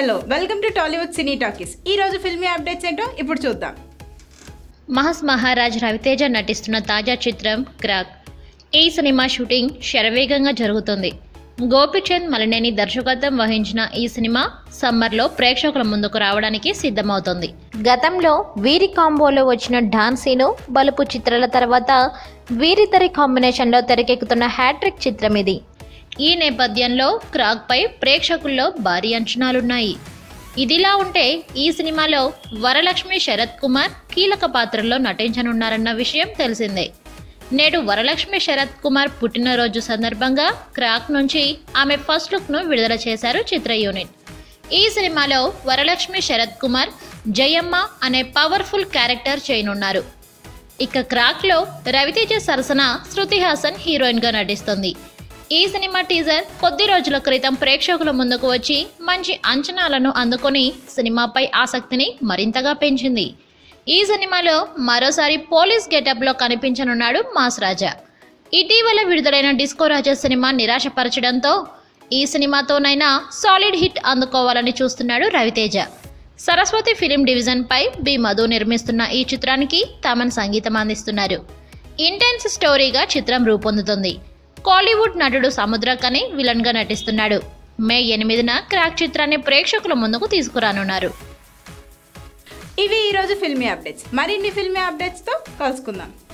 hello welcome to Tollywood cine talkies ఈ రోజు filmy updates ఏంటో ఇప్పుడు చూద్దాం మహస్ మహారాజ్ రవితేజ నటిస్తున్న తాజా చిత్రం క్రాక్ ఈ సినిమా షూటింగ్ శరవేగంగా జరుగుతుంది గోపిచంద్ మలినేని దర్శకత్వం వహించిన ఈ సినిమా సమ్మర్లో ప్రేక్షకుల ముందుకు రావడానికి సిద్ధమవుతుంది గతంలో వీరి కాంబోలో వచ్చిన డాన్సీను బలుపు చిత్రాల తర్వాత వీరిద్దరి కాంబినేషన్లో తెరకెక్కుతున్న హ్యాట్రిక్ చిత్రం ఇది ఈ నేపథ్యంలో క్రాక్పై ప్రేక్షకుల్లో భారీ అంచనాలున్నాయి ఇదిలా ఉంటే ఈ సినిమాలో వరలక్ష్మి శరత్ కుమార్ కీలక పాత్రలో నటించనున్నారన్న విషయం తెలిసిందే నేడు వరలక్ష్మి శరత్ కుమార్ పుట్టినరోజు సందర్భంగా క్రాక్ నుంచి ఆమె ఫస్ట్ లుక్ను విడుదల చేశారు చిత్ర యూనిట్ ఈ సినిమాలో వరలక్ష్మి శరత్ కుమార్ జయమ్మ అనే పవర్ఫుల్ క్యారెక్టర్ చేయనున్నారు ఇక క్రాక్లో రవితేజ సరసన శృతి హాసన్ హీరోయిన్గా నటిస్తుంది ఈ సినిమా టీజర్ కొద్ది రోజుల క్రితం ప్రేక్షకుల ముందుకు వచ్చి మంచి అంచనాలను అందుకొని సినిమాపై ఆసక్తిని మరింతగా పెంచింది ఈ సినిమాలో మరోసారి పోలీస్ గెటప్లో కనిపించనున్నాడు మాస్ రాజా ఇటీవల విడుదలైన డిస్కో రాజా సినిమా నిరాశపరచడంతో ఈ సినిమాతోనైనా సాలిడ్ హిట్ అందుకోవాలని చూస్తున్నాడు రవితేజ సరస్వతి ఫిలిం డివిజన్పై బి మధు నిర్మిస్తున్న ఈ చిత్రానికి తమన్ సంగీతం అందిస్తున్నారు ఇంటెన్స్ స్టోరీగా చిత్రం రూపొందుతుంది కాలీవుడ్ నటుడు సముద్రకని విలన్గా నటిస్తున్నాడు మే ఎనిమిదిన క్రాక్ చిత్రాన్ని ప్రేక్షకుల ముందుకు తీసుకురానున్నారు ఇవి ఈ రోజు ఫిల్మీ అప్డేట్స్ మరిన్ని ఫిల్మీ అప్డేట్స్తో కలుసుకుందాం